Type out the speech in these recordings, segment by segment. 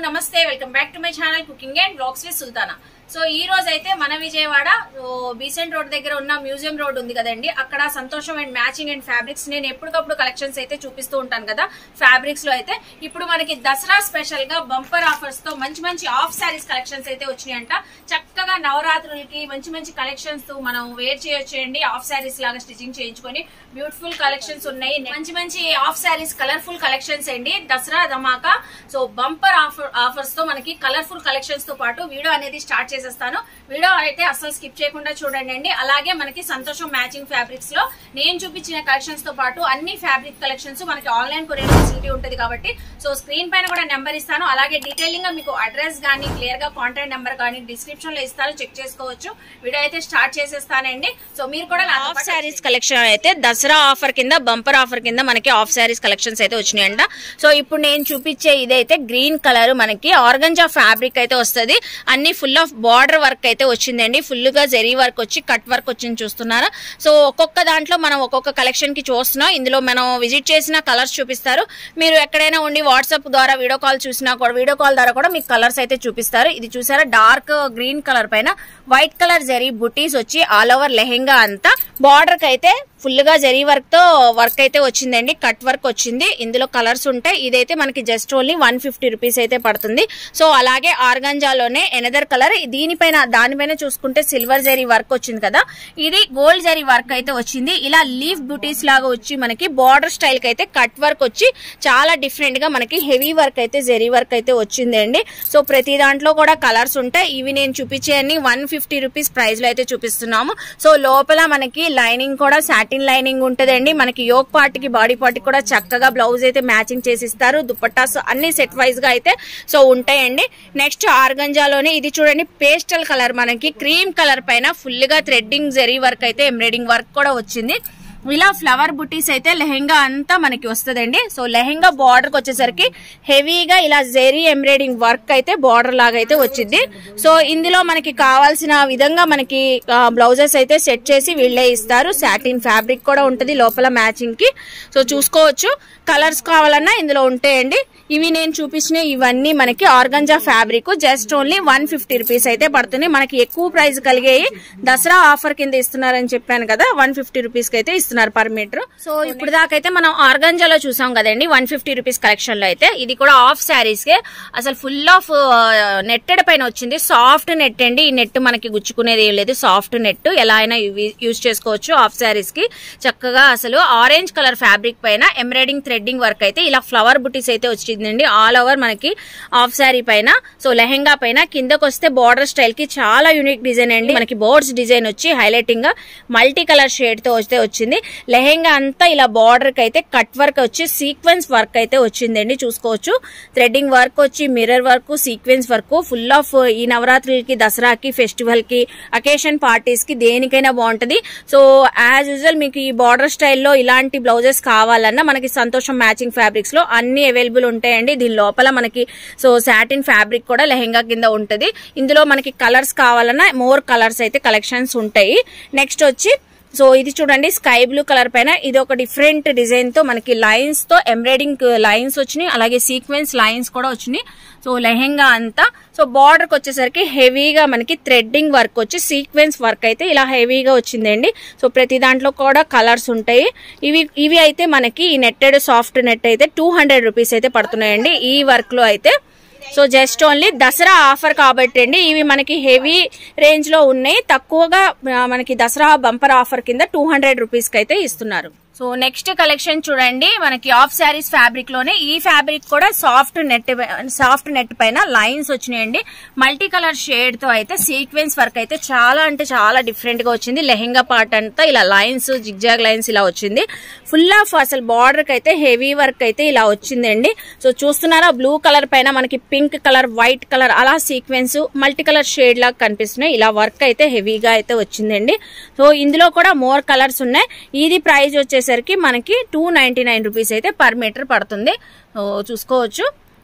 నమస్తే welcome back to my channel cooking and blogs with Sultana so ఈ రోజు అయితే మన విజయవాడ బీసెంట్ రోడ్ దగ్గర ఉన్న మ్యూజియం రోడ్ ఉంది కదండి అక్కడ సంతోషం అండ్ మ్యాచింగ్ అండ్ ఫ్యాబ్రిక్స్ నేను ఎప్పటికప్పుడు కలెక్షన్స్ అయితే చూపిస్తూ ఉంటాను కదా ఫ్యాబ్రిక్స్ లో అయితే ఇప్పుడు మనకి దసరా స్పెషల్ గా బంపర్ ఆఫర్స్ తో మంచి మంచి ఆఫ్ శారీస్ కలెక్షన్స్ అయితే వచ్చినాయంట చక్కగా నవరాత్రులకి మంచి మంచి కలెక్షన్స్ తో మనం వేర్ చేయొచ్చేయండి ఆఫ్ శారీస్ లాగా స్టిచింగ్ చేయించుకొని బ్యూటిఫుల్ కలెక్షన్స్ ఉన్నాయి మంచి మంచి ఆఫ్ శారీస్ కలర్ఫుల్ కలెక్షన్స్ అండి దసరా ధమాకా సో బంపర్ ఆఫర్ ఆఫర్స్ తో మనకి కలర్ఫుల్ కలెక్షన్స్ తో పాటు వీడియో అనేది స్టార్ట్ చేసేస్తాను వీడియో అయితే అసలు స్కిప్ చేయకుండా చూడండి అండి అలాగే మనకి సంతోషం మ్యాచింగ్ ఫ్యాబ్రిక్స్ లో నేను చూపించిన కలెక్షన్స్ తో పాటు అన్ని ఫ్యాబ్రిక్ కలెక్షన్స్ మనకి ఆన్లైన్ కొరియర్ ఫెసిలిటీ ఉంటుంది కాబట్టి సో స్క్రీన్ పైన కూడా నెంబర్ ఇస్తాను అలాగే డీటెయిలింగ్ గా మీకు అడ్రస్ గానీ క్లియర్ గా కాంటాక్ట్ నెంబర్ కానీ డిస్క్రిప్షన్ లో ఇస్తాను చెక్ చేసుకోవచ్చు వీడియో అయితే స్టార్ట్ చేసేస్తానండి సో మీరు కూడా ఆఫ్ శారీస్ కలెక్షన్ అయితే దసరా ఆఫర్ కింద బంపర్ ఆఫర్ కింద మనకి ఆఫ్ శారీస్ కలెక్షన్స్ అయితే వచ్చినాయంట సో ఇప్పుడు నేను చూపించే ఇదైతే గ్రీన్ కలర్ మనకి ఆర్గంజా ఫ్యాబ్రిక్ అయితే వస్తుంది అన్ని ఫుల్ ఆఫ్ బార్డర్ వర్క్ అయితే వచ్చిందండి ఫుల్ గా జెరీ వర్క్ వచ్చి కట్ వర్క్ వచ్చింది చూస్తున్నారా సో ఒక్కొక్క దాంట్లో మనం ఒక్కొక్క కలెక్షన్ కి చూస్తున్నాం ఇందులో మనం విజిట్ చేసిన కలర్స్ చూపిస్తారు మీరు ఎక్కడైనా ఉండి వాట్సాప్ ద్వారా వీడియో కాల్ చూసినా కూడా వీడియో కాల్ ద్వారా కూడా మీకు కలర్స్ అయితే చూపిస్తారు ఇది చూసారా డార్క్ గ్రీన్ కలర్ పైన వైట్ కలర్ జరీ బుటీస్ వచ్చి ఆల్ ఓవర్ లెహెంగా అంతా బార్డర్ కి అయితే ఫుల్ గా జరీ వర్క్ తో వర్క్ అయితే వచ్చిందండి కట్ వర్క్ వచ్చింది ఇందులో కలర్స్ ఉంటాయి ఇదైతే మనకి just only one fifty rupees అయితే పడుతుంది సో అలాగే ఆర్గంజాలోనే ఎనదర్ కలర్ దీనిపైన దానిపైన చూసుకుంటే సిల్వర్ జరీ వర్క్ వచ్చింది కదా ఇది గోల్డ్ జరీ వర్క్ అయితే వచ్చింది ఇలా లీఫ్ బ్యూటీస్ లాగా వచ్చి మనకి బార్డర్ స్టైల్ కి అయితే కట్ వర్క్ వచ్చి చాలా డిఫరెంట్ గా మనకి హెవీ వర్క్ అయితే జరీ వర్క్ అయితే వచ్చింది అండి సో ప్రతి దాంట్లో కూడా కలర్స్ ఉంటాయి ఇవి నేను చూపించే అన్ని వన్ ఫిఫ్టీ రూపీస్ ప్రైస్ లో అయితే చూపిస్తున్నాము సో లోపల మనకి లైనింగ్ కూడా సాటిన్ లైనింగ్ ఉంటదండి మనకి యోగ్ పార్ట్ కి బాడీ పార్ట్ కి కూడా చక్కగా బ్లౌజ్ అయితే మ్యాచింగ్ చేసి ఇస్తారు దుపట్టాస్ అన్ని సెట్ వైజ్ గా అయితే సో ఉంటాయండి నెక్స్ట్ ఆర్గంజాలోనే ఇది చూడండి పేస్టల్ కలర్ మనకి క్రీమ్ కలర్ పైన ఫుల్ గా థ్రెడ్డింగ్ జరీ వర్క్ అయితే ఎంబ్రాయిడింగ్ వర్క్ కూడా వచ్చింది ఇలా ఫ్లవర్ బుటీస్ అయితే లెహెంగా అంతా మనకి వస్తుందండి సో లెహెంగా బార్డర్ కి వచ్చేసరికి హెవీగా ఇలా జెరీ ఎంబ్రాయిడింగ్ వర్క్ అయితే బార్డర్ లాగా అయితే వచ్చింది సో ఇందులో మనకి కావాల్సిన విధంగా మనకి బ్లౌజెస్ అయితే సెట్ చేసి వీళ్ళే ఇస్తారు సాటిన్ ఫ్యాబ్రిక్ కూడా ఉంటుంది లోపల మ్యాచింగ్ కి సో చూసుకోవచ్చు కలర్స్ కావాలన్నా ఇందులో ఉంటాయండి ఇవి నేను చూపించిన ఇవన్నీ మనకి organza fabric just only one fifty rupees అయితే పడుతుంది మనకి ఎక్కువ ప్రైస్ కలిగేవి దసరా ఆఫర్ కింద ఇస్తున్నారని చెప్పాను కదా వన్ ఫిఫ్టీ రూపీస్ కి అయితే ఇస్తున్నారు పర్ మీటర్ సో ఇప్పుడు దాకైతే మనం ఆర్గంజాలో చూసాం కదండి వన్ ఫిఫ్టీ రూపీస్ కలెక్షన్ లో అయితే ఇది కూడా ఆఫ్ శారీస్ కి అసలు ఫుల్ ఆఫ్ నెట్టెడ్ పైన వచ్చింది సాఫ్ట్ నెట్ అండి ఈ నెట్ మనకి గుచ్చుకునేది ఏం లేదు సాఫ్ట్ నెట్ ఎలా అయినా యూజ్ చేసుకోవచ్చు ఆఫ్ శారీస్ కి చక్కగా అసలు ఆరెంజ్ కలర్ ఫ్యాబ్రిక్ పైన ఎంబ్రాయిడింగ్ థ్రెడ్డింగ్ వర్క్ అయితే ఇలా ఫ్లవర్ బుటీస్ అయితే వచ్చిందండి ఆల్ ఓవర్ మనకి ఆఫ్ శారీ పైన సో లెహెంగా పైన కిందకు వస్తే బార్డర్ స్టైల్ కి చాలా యూనిక్ డిజైన్ అండి మనకి బోర్డ్స్ డిజైన్ వచ్చి హైలైటింగ్ గా మల్టీ కలర్ షేడ్ తో వస్తే వచ్చింది లెహెంగా అంతా ఇలా బార్డర్ కి అయితే కట్ వర్క్ వచ్చి సీక్వెన్స్ వర్క్ అయితే వచ్చిందండి చూసుకోవచ్చు థ్రెడ్డింగ్ వర్క్ వచ్చి mirror work sequence work full half ఈ నవరాత్రులకి దసరాకి ఫెస్టివల్ కి అకేషన్ పార్టీస్ కి దేనికైనా బాగుంటది సో యాజ్ యూజువల్ మీకు ఈ బార్డర్ స్టైల్లో ఇలాంటి బ్లౌజెస్ కావాలన్నా మనకి సంతోషం మ్యాచింగ్ ఫ్యాబ్రిక్స్ లో అన్ని అవైలబుల్ ఉంటాయండి దీని లోపల మనకి సో సాటిన్ ఫ్యాబ్రిక్ కూడా లెహెంగా కింద ఉంటది ఇందులో మనకి కలర్స్ కావాలన్నా మోర్ కలర్స్ అయితే కలెక్షన్స్ ఉంటాయి నెక్స్ట్ వచ్చి సో ఇది చూడండి స్కై బ్లూ కలర్ పైన ఇది ఒక డిఫరెంట్ డిజైన్ తో మనకి లైన్స్ తో ఎంబ్రాయిడింగ్ లైన్స్ వచ్చినాయి అలాగే సీక్వెన్స్ లైన్స్ కూడా వచ్చినాయి సో లెహెంగా అంతా సో బార్డర్ కి వచ్చేసరికి హెవీగా మనకి థ్రెడ్డింగ్ వర్క్ వచ్చి సీక్వెన్స్ వర్క్ అయితే ఇలా హెవీగా వచ్చిందండి సో ప్రతి దాంట్లో కూడా కలర్స్ ఉంటాయి ఇవి ఇవి అయితే మనకి ఈ నెట్టెడ్ సాఫ్ట్ నెట్ అయితే టూ హండ్రెడ్ రూపీస్ అయితే పడుతున్నాయండి ఈ వర్క్ లో అయితే so just only Dasara offer కాబట్టి అండి ఇవి మనకి హెవీ రేంజ్ లో ఉన్నాయి తక్కువగా మనకి దసరా బంపర్ ఆఫర్ కింద టూ హండ్రెడ్ రూపీస్ కి అయితే ఇస్తున్నారు సో నెక్స్ట్ కలెక్షన్ చూడండి మనకి ఆఫ్ శారీస్ ఫ్యాబ్రిక్ లోనే ఈ ఫ్యాబ్రిక్ కూడా సాఫ్ట్ నెట్ సాఫ్ట్ నెట్ పైన లైన్స్ వచ్చినాయండి మల్టీ కలర్ షేడ్ తో అయితే సీక్వెన్స్ వర్క్ అయితే చాలా అంటే చాలా డిఫరెంట్ గా వచ్చింది లెహెంగా పార్ట్ అంతా ఇలా లైన్స్ జిగ్జాగ్ లైన్స్ ఇలా వచ్చింది ఫుల్ ఆఫ్ అసలు బార్డర్ కి అయితే హెవీ వర్క్ అయితే ఇలా వచ్చిందండి సో చూస్తున్నారా బ్లూ కలర్ పైన మనకి పింక్ కలర్ వైట్ కలర్ అలా సీక్వెన్స్ మల్టీ కలర్ షేడ్ లాగా కనిపిస్తున్నాయి ఇలా వర్క్ అయితే హెవీగా అయితే వచ్చిందండి సో ఇందులో కూడా మోర్ కలర్స్ ఉన్నాయి ఇది ప్రైస్ వచ్చేసి వచ్చేసరికి మనకి టూ నైన్టీ నైన్ రూపీస్ అయితే పర్ మీటర్ పడుతుంది చూసుకోవచ్చు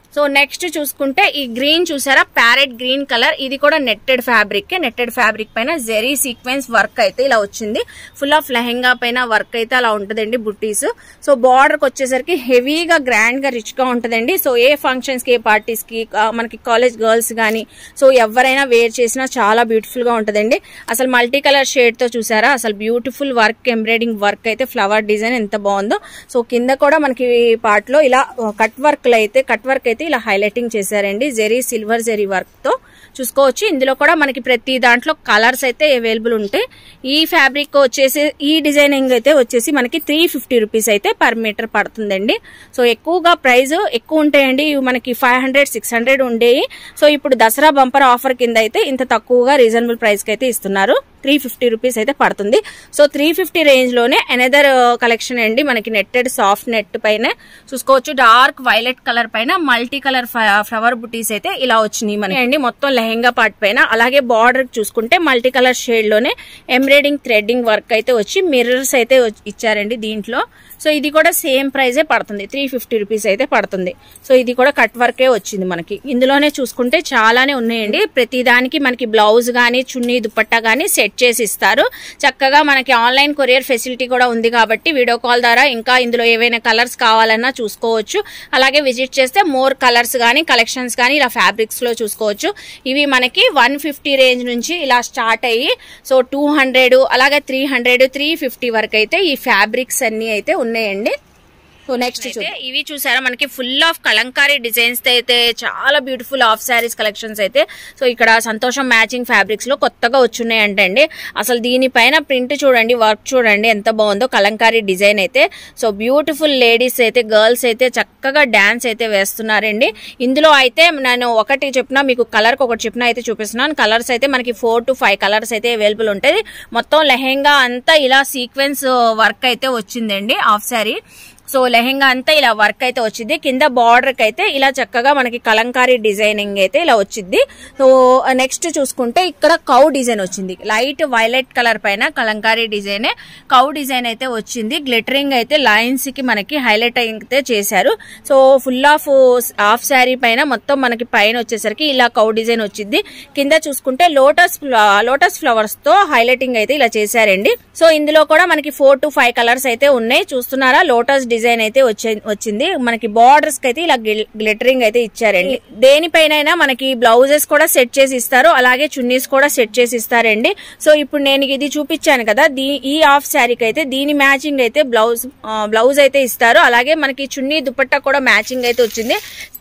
సో నెక్స్ట్ చూసుకుంటే ఈ గ్రీన్ చూసారా ప్యారెట్ గ్రీన్ కలర్ ఇది కూడా నెట్టెడ్ ఫ్యాబ్రిక్ నెట్టెడ్ ఫ్యాబ్రిక్ పైన జెరీ సీక్వెన్స్ వర్క్ అయితే ఇలా వచ్చింది ఫుల్ ఆఫ్ లెహెంగా పైన వర్క్ అయితే అలా ఉంటుందండి బుట్టీస్ సో బార్డర్ కి వచ్చేసరికి హెవీగా గ్రాండ్ గా రిచ్ గా ఉంటుందండి సో ఏ ఫంక్షన్స్ కి ఏ పార్టీస్ కి ఆ, మనకి కాలేజ్ గర్ల్స్ గానీ సో ఎవరైనా వేర్ చేసినా చాలా బ్యూటిఫుల్ గా ఉంటుందండి అసలు మల్టీ కలర్ షేడ్ తో చూసారా అసలు బ్యూటిఫుల్ వర్క్ ఎంబ్రాయిడింగ్ వర్క్ అయితే ఫ్లవర్ డిజైన్ ఎంత బాగుందో సో కింద కూడా మనకి పార్ట్ లో ఇలా కట్ వర్క్ అయితే కట్ వర్క్ అయితే ఇలా హైలైటింగ్ చేశారండి జెరీ సిల్వర్ జెరీ వర్క్ తో చూసుకోవచ్చు ఇందులో కూడా మనకి ప్రతి దాంట్లో కలర్స్ అయితే అవైలబుల్ ఉంటాయి ఈ ఫ్యాబ్రిక్ వచ్చేసి ఈ డిజైనింగ్ అయితే వచ్చేసి మనకి త్రీ ఫిఫ్టీ రూపీస్ అయితే పర్ మీటర్ పడుతుందండి సో ఎక్కువగా ప్రైస్ ఎక్కువ ఉంటాయండి ఇవి మనకి ఫైవ్ హండ్రెడ్ సిక్స్ హండ్రెడ్ ఉండేవి సో ఇప్పుడు దసరా బంపర్ ఆఫర్ కింద అయితే ఇంత తక్కువగా రీజనబుల్ ప్రైస్ కి అయితే ఇస్తున్నారు త్రీ ఫిఫ్టీ రూపీస్ అయితే పడుతుంది సో త్రీ ఫిఫ్టీ రేంజ్ లోనే అనదర్ కలెక్షన్ అండి మనకి నెట్టెడ్ సాఫ్ట్ నెట్ పైన చూసుకోవచ్చు డార్క్ వైలెట్ కలర్ పైన మల్టీ కలర్ ఫ్లవర్ బుటీస్ అయితే ఇలా వచ్చినాయి మనకి అండి మొత్తం లెహెంగా పార్ట్ పైన అలాగే బార్డర్ చూసుకుంటే మల్టీ కలర్ షేడ్ లోనే ఎంబ్రాయిడింగ్ థ్రెడ్డింగ్ వర్క్ అయితే వచ్చి మిర్రర్స్ అయితే వచ్చి- ఇచ్చారండి దీంట్లో సో ఇది కూడా సేమ్ ప్రైజే పడుతుంది త్రీ ఫిఫ్టీ రూపీస్ అయితే పడుతుంది సో ఇది కూడా కట్ వర్కే వచ్చింది మనకి ఇందులోనే చూసుకుంటే చాలానే ఉన్నాయండి ప్రతి దానికి మనకి బ్లౌజ్ గానీ చున్నీ దుపట్టా గానీ సెట్ చేసి ఇస్తారు చక్కగా మనకి ఆన్లైన్ కొరియర్ ఫెసిలిటీ కూడా ఉంది కాబట్టి వీడియో కాల్ ద్వారా ఇంకా ఇందులో ఏవైనా కలర్స్ కావాలన్నా చూసుకోవచ్చు అలాగే విజిట్ చేస్తే మోర్ కలర్స్ గానీ కలెక్షన్స్ గానీ ఇలా ఫ్యాబ్రిక్స్ లో చూసుకోవచ్చు ఇవి మనకి వన్ ఫిఫ్టీ రేంజ్ నుంచి ఇలా స్టార్ట్ అయ్యి సో టూ హండ్రెడ్ అలాగే త్రీ హండ్రెడ్ త్రీ ఫిఫ్టీ వరకు అయితే ఈ ఫ్యాబ్రిక్స్ అన్ని అయితే ఉన్నాయండి సో నెక్స్ట్ ఇవి చూసారా మనకి ఫుల్ ఆఫ్ కలంకారీ డిజైన్స్ అయితే చాలా బ్యూటిఫుల్ ఆఫ్ శారీస్ కలెక్షన్స్ అయితే సో ఇక్కడ సంతోషం మ్యాచింగ్ ఫ్యాబ్రిక్స్ లో కొత్తగా వచ్చున్నాయంటే అండి అసలు దీనిపైన ప్రింట్ చూడండి వర్క్ చూడండి ఎంత బాగుందో కలంకారీ డిజైన్ అయితే సో బ్యూటిఫుల్ లేడీస్ అయితే గర్ల్స్ అయితే చక్కగా డాన్స్ అయితే వేస్తున్నారండి ఇందులో అయితే నేను ఒకటి చెప్పినా మీకు కలర్ ఒకటి చెప్పినా అయితే చూపిస్తున్నాను కలర్స్ అయితే మనకి ఫోర్ టు ఫైవ్ కలర్స్ అయితే అవైలబుల్ ఉంటాయి మొత్తం లెహెంగా అంతా ఇలా సీక్వెన్స్ వర్క్ అయితే వచ్చిందండి హాఫ్ శారీ సో లెహెంగా అంతా ఇలా వర్క్ అయితే వచ్చింది కింద బార్డర్ కి అయితే ఇలా చక్కగా మనకి కలంకారీ డిజైనింగ్ అయితే ఇలా వచ్చింది సో నెక్స్ట్ చూసుకుంటే ఇక్కడ కౌ డిజైన్ వచ్చింది లైట్ వైలెట్ కలర్ పైన కలంకారీ డిజైన్ కౌ డిజైన్ అయితే వచ్చింది గ్లిటరింగ్ అయితే లైన్స్ కి మనకి హైలైట్ అయితే చేశారు so full half half saree పైన మొత్తం మనకి పైన వచ్చేసరికి ఇలా కౌ డిజైన్ వచ్చింది కింద చూసుకుంటే లోటస్ లోటస్ ఫ్లవర్స్ తో హైలైటింగ్ అయితే ఇలా చేశారండి సో ఇందులో కూడా మనకి ఫోర్ టు ఫైవ్ కలర్స్ అయితే ఉన్నాయి చూస్తున్నారా లోటస్ డిజైన్ అయితే వచ్చే- వచ్చింది మనకి బార్డర్స్ కి అయితే ఇలా గ్లిటరింగ్ అయితే ఇచ్చారండి దేనిపైన మనకి బ్లౌజెస్ కూడా సెట్ చేసి ఇస్తారు అలాగే చున్నీస్ కూడా సెట్ చేసి ఇస్తారండి సో ఇప్పుడు నేను ఇది చూపించాను కదా దీ ఈ హాఫ్ శారీకి అయితే దీని మ్యాచింగ్ అయితే బ్లౌజ్ ఆ, బ్లౌజ్ అయితే ఇస్తారు అలాగే మనకి చున్నీ దుపట్టా కూడా మ్యాచింగ్ అయితే వచ్చింది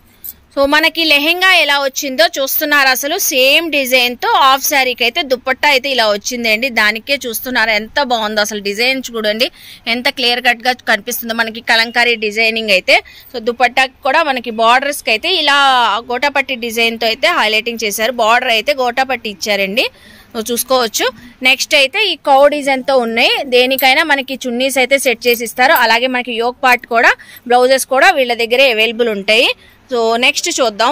సో మనకి లెహెంగా ఎలా వచ్చిందో చూస్తున్నారు అసలు సేమ్ డిజైన్ తో హాఫ్ శారీకి అయితే దుపట్టా అయితే ఇలా వచ్చిందండి దానికే చూస్తున్నారు ఎంత బాగుందో అసలు డిజైన్ చూడండి ఎంత క్లియర్ కట్ గా కనిపిస్తుందో మనకి కలంకారీ డిజైనింగ్ అయితే సో దుపట్టా కూడా మనకి బార్డర్స్ కి అయితే ఇలా గోటాపట్టి డిజైన్ తో అయితే హైలైటింగ్ చేశారు బార్డర్ అయితే గోటాపట్టి ఇచ్చారండి సో చూసుకోవచ్చు నెక్స్ట్ అయితే ఈ కౌ డిజైన్ తో ఉన్నాయి దేనికైనా మనకి చున్నీస్ అయితే సెట్ చేసి ఇస్తారు అలాగే మనకి యోక్ పార్ట్ కూడా బ్లౌజెస్ కూడా వీళ్ళ దగ్గరే అవైలబుల్ ఉంటాయి సో నెక్స్ట్ చూద్దాం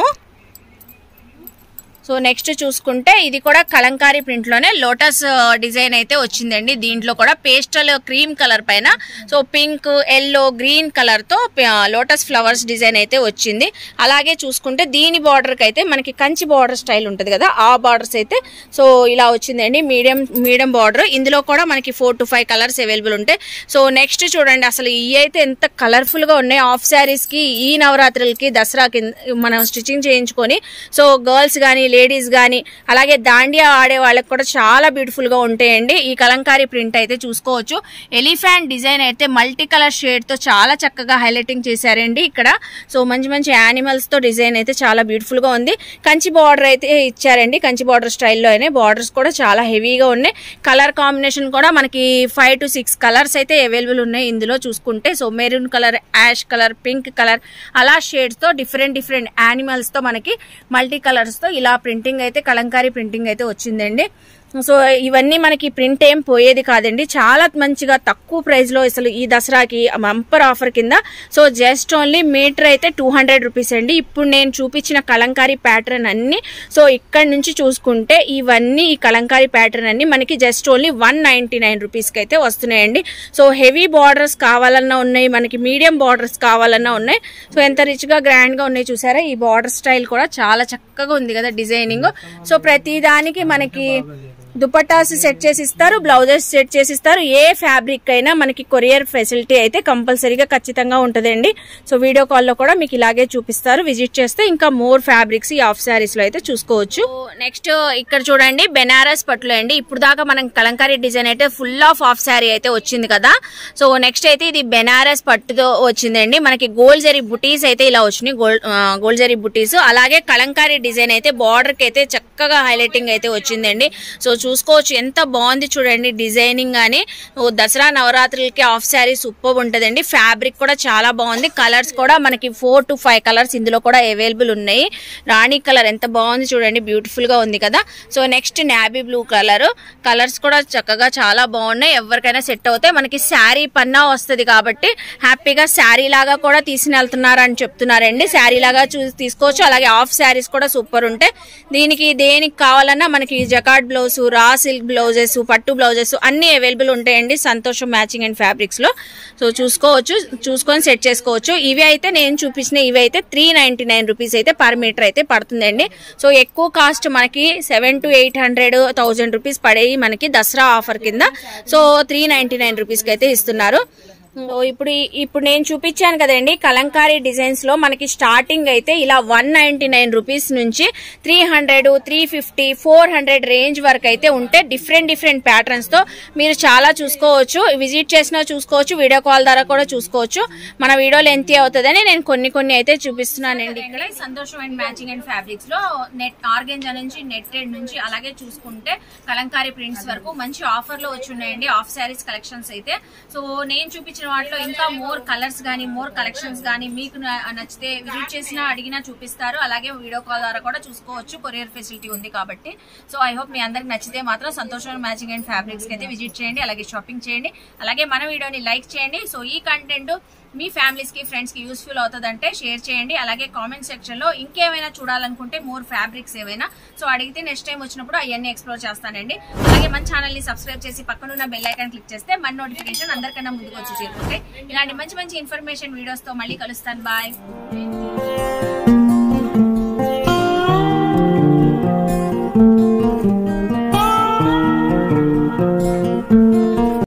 సో నెక్స్ట్ చూసుకుంటే ఇది కూడా కలంకారీ ప్రింట్ లోనే లోటస్ డిజైన్ అయితే వచ్చిందండి దీంట్లో కూడా పేస్టల్ క్రీమ్ కలర్ పైన so pink yellow green colour తో లోటస్ ఫ్లవర్స్ డిజైన్ అయితే వచ్చింది అలాగే చూసుకుంటే దీని బార్డర్ కి అయితే మనకి కంచి బార్డర్ స్టైల్ ఉంటుంది కదా ఆ బార్డర్స్ అయితే సో ఇలా వచ్చిందండి మీడియం మీడియం బార్డర్ ఇందులో కూడా మనకి four to five colours available ఉంటాయి సో నెక్స్ట్ చూడండి అసలు ఈ అయితే ఎంత కలర్ఫుల్ గా ఉన్నాయి ఆఫ్ శారీస్ కి ఈ నవరాత్రులకి దసరాకి మనం స్టిచ్చింగ్ చేయించుకొని సో గర్ల్స్ కానీ లేడీస్ కానీ అలాగే దాండియా ఆడే వాళ్ళకి కూడా చాలా బ్యూటిఫుల్ గా ఉంటాయండి ఈ కలంకారీ ప్రింట్ అయితే చూసుకోవచ్చు ఎలిఫెంట్ డిజైన్ అయితే మల్టీ కలర్ షేడ్ తో చాలా చక్కగా హైలైటింగ్ చేశారండి ఇక్కడ సో మంచి మంచి యానిమల్స్ తో డిజైన్ అయితే చాలా బ్యూటిఫుల్ గా ఉంది కంచి బార్డర్ అయితే ఇచ్చారండి కంచి బార్డర్ స్టైల్లో అయినా బార్డర్స్ కూడా చాలా హెవీగా ఉన్నాయి కలర్ కాంబినేషన్ కూడా మనకి ఫైవ్ టు సిక్స్ కలర్స్ అయితే అవైలబుల్ ఉన్నాయి ఇందులో చూసుకుంటే so maroon colour ash colour pink colour అలా షేడ్స్ తో డిఫరెంట్ డిఫరెంట్ యానిమల్స్ తో మనకి మల్టీ కలర్స్ తో ఇలా ప్రింటింగ్ అయితే కలంకారీ ప్రింటింగ్ అయితే వచ్చిందండి సో ఇవన్నీ మనకి ప్రింట్ ఏం పోయేది కాదండి చాలా మంచిగా తక్కువ ప్రైస్ లో అసలు ఈ దసరాకి బంపర్ ఆఫర్ కింద సో జస్ట్ ఓన్లీ మీటర్ అయితే టూ హండ్రెడ్ రూపీస్ అండి ఇప్పుడు నేను చూపించిన కలంకారీ ప్యాటర్న్ అన్ని సో ఇక్కడ నుంచి చూసుకుంటే ఇవన్నీ ఈ కలంకారీ ప్యాటర్న్ అన్ని మనకి just only one ninety nine రూపీస్కి అయితే వస్తున్నాయండి సో హెవీ బార్డర్స్ కావాలన్నా ఉన్నాయి మనకి మీడియం బార్డర్స్ కావాలన్నా ఉన్నాయి సో ఎంత రిచ్ గా గ్రాండ్ గా ఉన్నాయి చూసారా ఈ బార్డర్ స్టైల్ కూడా చాలా చక్కగా ఉంది కదా డిజైనింగ్ సో ప్రతి దానికి మనకి దుపట్టాస్ సెట్ చేసి ఇస్తారు బ్లౌజెస్ సెట్ చేసి ఇస్తారు ఏ ఫ్యాబ్రిక్ అయినా మనకి కొరియర్ ఫెసిలిటీ అయితే కంపల్సరీగా ఖచ్చితంగా ఉంటుందండి సో వీడియో కాల్లో కూడా మీకు ఇలాగే చూపిస్తారు విజిట్ చేస్తే ఇంకా మోర్ ఫ్యాబ్రిక్స్ ఈ ఆఫ్ శారీస్ లో అయితే చూసుకోవచ్చు నెక్స్ట్ ఇక్కడ చూడండి బెనారస్ పట్టులో అండి ఇప్పుడు దాకా మనం కలంకారీ డిజైన్ అయితే ఫుల్ ఆఫ్ ఆఫ్ శారీ అయితే వచ్చింది కదా సో నెక్స్ట్ అయితే ఇది బెనారస్ పట్టుతో వచ్చిందండి మనకి గోల్డ్ జరీ బుటీస్ అయితే ఇలా వచ్చినాయి గోల్డ్ గోల్డ్ జరీ బుటీస్ అలాగే కలంకారీ డిజైన్ అయితే బార్డర్ కి అయితే చక్కగా హైలైటింగ్ అయితే వచ్చిందండి సో చూసుకోవచ్చు ఎంత బాగుంది చూడండి డిజైనింగ్ గానీ ఓ దసరా నవరాత్రులకి ఆఫ్ శారీ సూపర్ ఉంటదండి ఫ్యాబ్రిక్ కూడా చాలా బాగుంది కలర్స్ కూడా మనకి ఫోర్ టు ఫైవ్ కలర్స్ ఇందులో కూడా అవైలబుల్ ఉన్నాయి రాణి కలర్ ఎంత బాగుంది చూడండి బ్యూటిఫుల్ గా ఉంది కదా so next navy blue colour colours కూడా చక్కగా చాలా బాగున్నాయి ఎవరికైనా సెట్ అవుతాయి మనకి శారీ పన్నా వస్తుంది కాబట్టి హ్యాపీగా శారీ లాగా కూడా తీసుకుని వెళ్తున్నారు అని చెప్తున్నారండి శారీ లాగా చూసి తీసుకోవచ్చు అలాగే ఆఫ్ శారీస్ కూడా సూపర్ ఉంటాయి దీనికి దేనికి కావాలన్నా మనకి jacquard blouse raw silk blouses పట్టు బ్లౌజెస్ అన్ని అవైలబుల్ ఉంటాయండి సంతోషం మ్యాచింగ్ అండ్ ఫ్యాబ్రిక్స్ లో సో చూసుకోవచ్చు చూసుకొని సెట్ చేసుకోవచ్చు ఇవి అయితే నేను చూపించిన ఇవి అయితే త్రీ నైన్టీ నైన్ రూపీస్ అయితే పర్ మీటర్ అయితే పడుతుందండి సో ఎక్కువ కాస్ట్ మనకి seven to eight hundred thousand rupees పడేవి మనకి దసరా ఆఫర్ కింద సో త్రీ నైన్టీ నైన్ రూపీస్కి అయితే ఇస్తున్నారు సో ఇప్పుడు ఈ- ఇప్పుడు నేను చూపించాను కదండి కలంకారీ డిజైన్స్ లో మనకి స్టార్టింగ్ అయితే ఇలా వన్ నైన్టీ నైన్ రూపీస్ నుంచి three hundred three fifty four hundred range వరకు అయితే ఉంటే డిఫరెంట్ డిఫరెంట్ ప్యాటర్న్స్ తో మీరు చాలా చూసుకోవచ్చు విజిట్ చేసినా చూసుకోవచ్చు వీడియో కాల్ ద్వారా కూడా చూసుకోవచ్చు మన వీడియో లెంత్ అవుతుందని నేను కొన్ని కొన్ని అయితే చూపిస్తున్నానండి ఇక్కడ Santosham and matching and fabrics లో నెట్ ఆర్గెంజా నుంచి నెట్టెడ్ నుంచి అలాగే చూసుకుంటే కలంకారీ ప్రింట్స్ వరకు మంచి ఆఫర్ లో వచ్చి ఉన్నాయండి ఆఫ్ శారీస్ కలెక్షన్స్ అయితే సో నేను చూపించిన వాటిలో ఇంకా మోర్ కలర్స్ గానీ మోర్ కలెక్షన్స్ గానీ మీకు న- నచ్చితే విజిట్ చేసినా అడిగినా చూపిస్తారు అలాగే వీడియో కాల్ ద్వారా కూడా చూసుకోవచ్చు కొరియర్ ఫెసిలిటీ ఉంది కాబట్టి సో ఐ హోప్ మీ అందరికి నచ్చితే మాత్రం సంతోషం మ్యాచింగ్ అండ్ ఫ్యాబ్రిక్స్ కి అయితే విజిట్ చేయండి అలాగే షాపింగ్ చేయండి అలాగే మన వీడియోని లైక్ చేయండి సో ఈ కంటెంట్ మీ ఫ్యామిలీస్ కి ఫ్రెండ్స్ కి యూస్ఫుల్ అవుతుందంటే షేర్ చేయండి అలాగే కామెంట్ సెక్షన్ లో ఇంకేమైనా చూడాలనుకుంటే మోర్ ఫ్యాబ్రిక్స్ ఏవైనా సో అడిగితే నెక్స్ట్ టైం వచ్చినప్పుడు అవన్నీ ఎక్స్ప్లోర్ చేస్తానండి అలాగే మన ఛానల్ ని సబ్స్క్రైబ్ చేసి పక్కనున్న బెల్ ఐకాన్ క్లిక్ చేస్తే మన నోటిఫికేషన్ అందరికన్నా ముందుకు వచ్చి చేరుకుంటే ఇలాంటి మంచి మంచి ఇన్ఫర్మేషన్ వీడియోస్ తో మళ్ళీ కలుస్తాను బాయ్